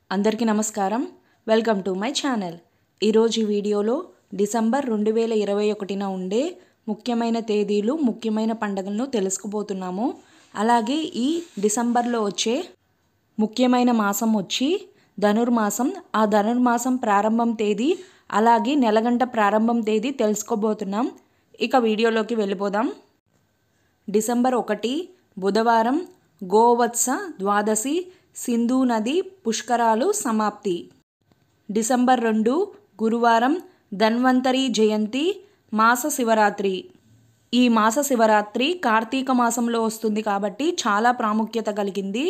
అందరికీ నమస్కారం welcome to my channel ఈరోజు ఈ వీడియోలో డిసెంబర్ రెండు వేల ఇరవై ఒకటిన ఉండే ముఖ్యమైన తేదీలు ముఖ్యమైన పండుగలను తెలుసుకోబోతున్నాము అలాగే ఈ డిసెంబర్లో వచ్చే ముఖ్యమైన మాసం వచ్చి ధనుర్మాసం ఆ ధనుర్మాసం ప్రారంభం తేదీ అలాగే నెలగంట ప్రారంభం తేదీ తెలుసుకోబోతున్నాం ఇక వీడియోలోకి వెళ్ళిపోదాం డిసెంబర్ ఒకటి బుధవారం గోవత్స ద్వాదశి సింధు నది పుష్కరాలు సమాప్తి డిసెంబర్ రెండు గురువారం ధన్వంతరి జయంతి మాస శివరాత్రి ఈ మాస శివరాత్రి కార్తీక మాసంలో వస్తుంది కాబట్టి చాలా ప్రాముఖ్యత కలిగింది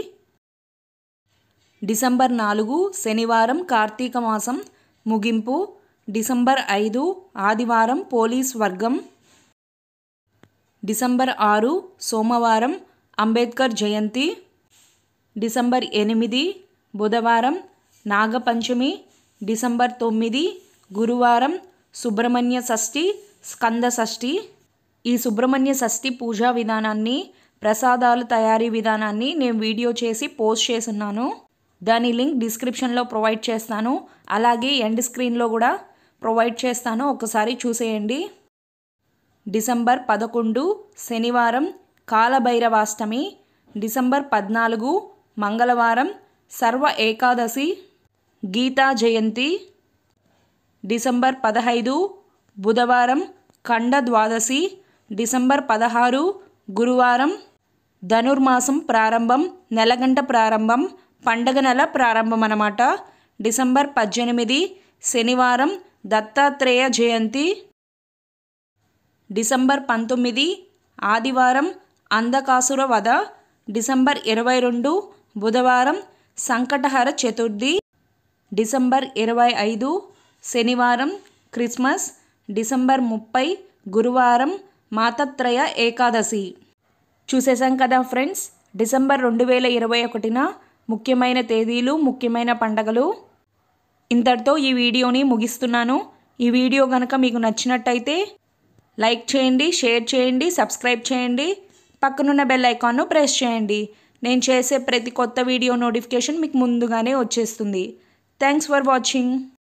డిసెంబర్ నాలుగు శనివారం కార్తీక మాసం ముగింపు డిసెంబర్ ఐదు ఆదివారం పోలీస్ వర్గం డిసెంబర్ ఆరు సోమవారం అంబేద్కర్ జయంతి డిసెంబర్ ఎనిమిది బుధవారం నాగపంచమి డిసెంబర్ తొమ్మిది గురువారం సుబ్రహ్మణ్య షష్ఠి స్కంద షష్ఠి ఈ సుబ్రహ్మణ్య షష్ఠి పూజా విధానాన్ని ప్రసాదాలు తయారీ విధానాన్ని నేను వీడియో చేసి పోస్ట్ చేస్తున్నాను దాని లింక్ డిస్క్రిప్షన్లో ప్రొవైడ్ చేస్తాను అలాగే ఎండ్ స్క్రీన్లో కూడా ప్రొవైడ్ చేస్తాను ఒకసారి చూసేయండి డిసెంబర్ పదకొండు శనివారం కాలభైరవాష్టమి డిసెంబర్ పద్నాలుగు మంగళవారం సర్వ ఏకాదశి గీతా జయంతి డిసెంబర్ పదహైదు బుధవారం ఖండ ద్వాదశి డిసెంబర్ పదహారు గురువారం ధనుర్మాసం ప్రారంభం నెలగంట ప్రారంభం పండగ నెల ప్రారంభం అన్నమాట డిసెంబర్ పద్దెనిమిది శనివారం దత్తాత్రేయ జయంతి డిసెంబర్ పంతొమ్మిది ఆదివారం అంధకాసుర వధ డిసెంబర్ ఇరవై రెండు బుధవారం సంకటహర చతుర్థి డిసెంబర్ ఇరవై ఐదు శనివారం క్రిస్మస్ డిసెంబర్ ముప్పై గురువారం మాతత్రయ ఏకాదశి చూసేసాం కదా ఫ్రెండ్స్ డిసెంబర్ రెండు వేల ఇరవై ఒకటిన ముఖ్యమైన తేదీలు ముఖ్యమైన పండగలు ఇంతటితో ఈ వీడియోని ముగిస్తున్నాను ఈ వీడియో కనుక మీకు నచ్చినట్టయితే లైక్ చేయండి షేర్ చేయండి సబ్స్క్రైబ్ చేయండి పక్కనున్న బెల్ ఐకాన్ను ప్రెస్ చేయండి నేను చేసే ప్రతి కొత్త వీడియో నోటిఫికేషన్ మీకు ముందుగానే వచ్చేస్తుంది థ్యాంక్స్ ఫర్ వాచింగ్